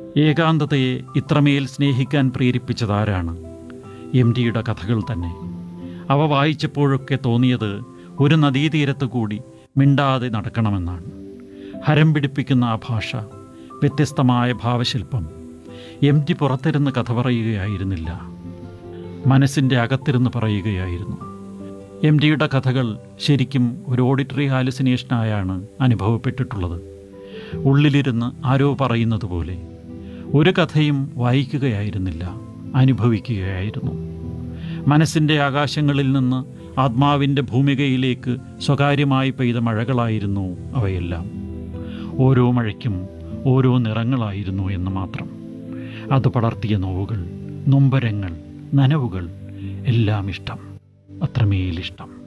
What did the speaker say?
ഏകാന്തതയെ ഇത്രമേൽ സ്നേഹിക്കാൻ പ്രേരിപ്പിച്ചതാരാണ് എം ടിയുടെ കഥകൾ തന്നെ അവ വായിച്ചപ്പോഴൊക്കെ തോന്നിയത് ഒരു നദീതീരത്ത് കൂടി മിണ്ടാതെ നടക്കണമെന്നാണ് ഹരം പിടിപ്പിക്കുന്ന ആ ഭാഷ വ്യത്യസ്തമായ ഭാവശില്പം എം ടി പുറത്തിരുന്ന് കഥ പറയുകയായിരുന്നില്ല മനസ്സിൻ്റെ അകത്തിരുന്ന് പറയുകയായിരുന്നു എം ടിയുടെ കഥകൾ ശരിക്കും ഒരു ഓഡിറ്ററി ഹാലുസിനേഷനായാണ് അനുഭവപ്പെട്ടിട്ടുള്ളത് ഉള്ളിലിരുന്ന് ആരോ പറയുന്നത് പോലെ ഒരു കഥയും വായിക്കുകയായിരുന്നില്ല അനുഭവിക്കുകയായിരുന്നു മനസ്സിൻ്റെ ആകാശങ്ങളിൽ നിന്ന് ആത്മാവിൻ്റെ ഭൂമികയിലേക്ക് സ്വകാര്യമായി പെയ്ത മഴകളായിരുന്നു അവയെല്ലാം ഓരോ മഴയ്ക്കും ഓരോ നിറങ്ങളായിരുന്നു എന്ന് മാത്രം അത് പടർത്തിയ നോവുകൾ നൊമ്പരങ്ങൾ നനവുകൾ എല്ലാം ഇഷ്ടം അത്രമേലിഷ്ടം